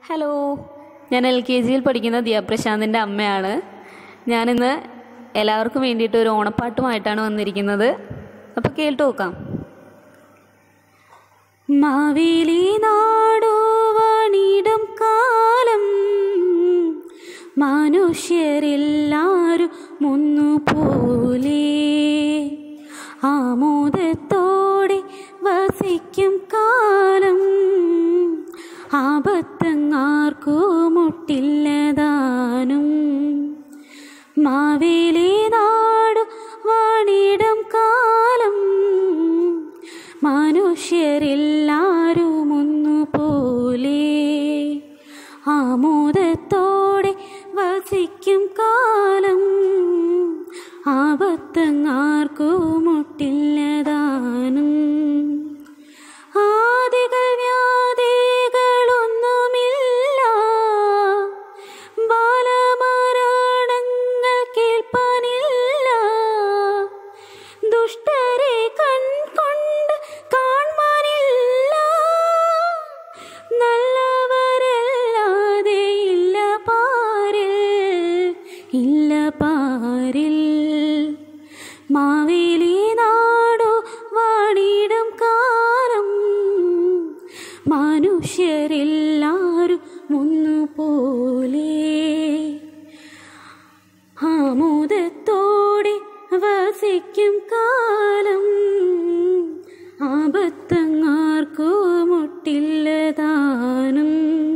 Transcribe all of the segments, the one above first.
hello ഞാൻ L K ജിയിൽ പഠിക്കുന്ന ദിയാപ്രശാന്തിൻ്റെ അമ്മയാണ് ഞാനിന്ന് എല്ലാവർക്കും വേണ്ടിയിട്ട് ഒരു ഓണപ്പാട്ടുമായിട്ടാണ് വന്നിരിക്കുന്നത് അപ്പോൾ കേട്ടു നോക്കാം മാവേലി നാടോ വണിടും കാലം മനുഷ്യരെല്ലാരും മുന്നുപോലെ ആമോദത്തോടെ വസിക്കും കാലം ആപത്തങ്ങാർക്കു മുട്ടില്ലതാനും മാവേലി നാടു വാണിടം കാലം മനുഷ്യരെല്ലാരും ഒന്നുപോലെ ആമോദത്തോടെ വസിക്കും കാലം ആപത്തങ്ങാർക്കു മുട്ടില്ലതാനും ആദികൾ വ്യാധികളൊന്നുമില്ല ബാലമരണങ്ങൾ കേൾപ്പാനില്ല ദുഷ്ടരെ കൺകൊണ്ട് കാണാനില്ല നല്ലവരല്ലാതെ ഇല്ല പാരിൽ ഇല്ല പാരിൽ മാവേലി നാടു വാണിടും കാലം മനുഷ്യരെല്ലാരും ഒന്നുപോലെ ആമോദത്തോടെ വസിക്കും കാലം ആപത്തങ്ങാർക്കു മുട്ടില്ലതാനും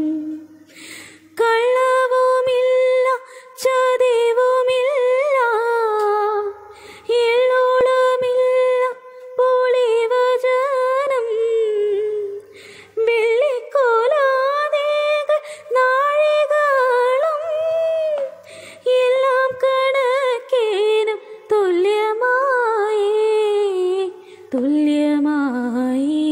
കള്ളവുമില്ല ചതിവുമില്ല എള്ളോളമില്ല പൊളിവചനം വെള്ളിക്കോലാദേകൾ നാഴികളും എല്ലാം കണക്കേനും തുല്യമായി തുല്യമായി